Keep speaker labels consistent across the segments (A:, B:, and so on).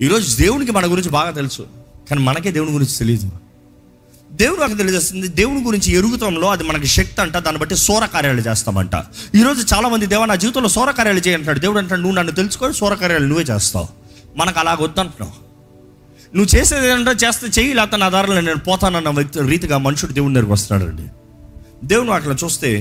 A: ఈరోజు దేవునికి మన గురించి బాగా తెలుసు కానీ మనకే దేవుని గురించి తెలియదు దేవుడు నాకు తెలియజేస్తుంది దేవుని గురించి ఎరుగుతంలో అది మనకి శక్తి అంట దాన్ని బట్టి సోర కార్యాలు చేస్తామంట ఈరోజు చాలా మంది దేవా నా జీవితంలో సోర కార్యాలు చేయంటాడు దేవుడు అంటాడు నువ్వు నన్ను తెలుసుకొని సోర కార్యాలు నువ్వే చేస్తావు మనకు అలాగ వద్దంటున్నావు నువ్వు చేసేది ఏంటంటే చేస్తే చెయ్యి లేకపోతే నా దారిలో నేను పోతానన్న వ్యక్తి రీతిగా మనుషుడు దేవుని దగ్గరికి వస్తున్నాడండి దేవుని వాటిలో చూస్తే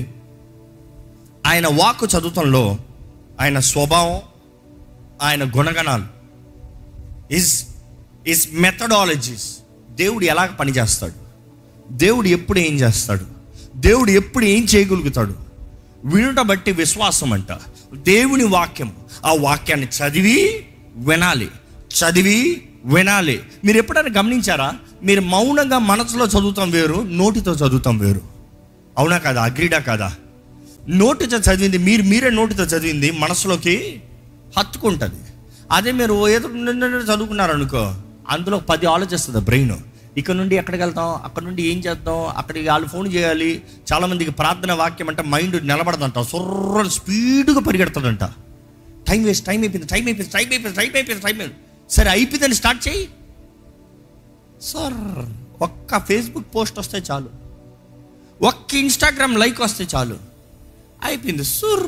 A: ఆయన వాక్కు చదువుతంలో ఆయన స్వభావం ఆయన గుణగణాలు ఇస్ ఇస్ మెథడాలజీస్ దేవుడు ఎలాగ పనిచేస్తాడు దేవుడు ఎప్పుడు ఏం చేస్తాడు దేవుడు ఎప్పుడు ఏం చేయగలుగుతాడు వినుట బట్టి విశ్వాసం అంట దేవుని వాక్యం ఆ వాక్యాన్ని చదివి వినాలి చదివి వినాలి మీరు ఎప్పుడైనా గమనించారా మీరు మౌనంగా మనసులో చదువుతాం వేరు నోటితో చదువుతాం వేరు అవునా కాదా అగ్రీడా కాదా నోటితో చదివింది మీరు మీరే నోటితో చదివింది మనసులోకి హత్తుకుంటుంది అదే మీరు ఏదో నిన్న నిన్న చదువుకున్నారనుకో అందులో పది ఆలోచిస్తుంది బ్రెయిన్ ఇక్కడ నుండి ఎక్కడికి వెళ్తాం అక్కడ నుండి ఏం చేద్దాం అక్కడికి వాళ్ళు ఫోన్ చేయాలి చాలా మందికి ప్రార్థన వాక్యం అంటే మైండ్ నిలబడదంట సొర్ర స్పీడ్గా పరిగెడతాడంట టైం వేస్ట్ టైం అయిపోయింది టైం అయిపోయింది టైం అయిపోయింది టైం అయిపోయింది టైం అయిపోయింది సరే అయిపోయిందని స్టార్ట్ చేయి సార్ ఒక్క ఫేస్బుక్ పోస్ట్ వస్తే చాలు ఒక్క ఇన్స్టాగ్రామ్ లైక్ వస్తే చాలు అయిపోయింది సుర్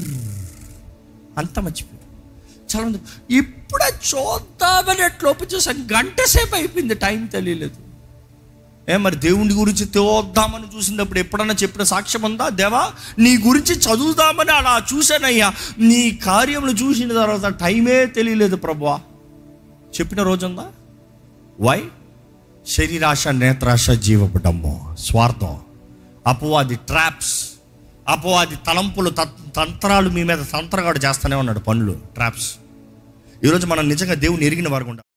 A: అంత మర్చిపోయింది చాలా మంది ఇప్పుడే చూద్దామని ఎట్లోపు చూసాను గంట సేపు అయిపోయింది టైం తెలియలేదు ఏ మరి దేవుని గురించి తోద్దామని చూసినప్పుడు ఎప్పుడన్నా చెప్పిన సాక్ష్యం ఉందా దేవా నీ గురించి చదువుదామని అలా చూశానయ్యా నీ కార్యములు చూసిన తర్వాత టైమే తెలియలేదు ప్రభువా చెప్పిన రోజుందా వై శరీరాశ నేత్రాశ జీవపడము స్వార్థం అపవాది ట్రాప్స్ అపవాది తలంపులు త- తంత్రాలు మీ మీద తంత్రగాడు చేస్తూనే ఉన్నాడు పనులు ట్రాప్స్ ఈరోజు మనం నిజంగా దేవుని ఎరిగిన వారు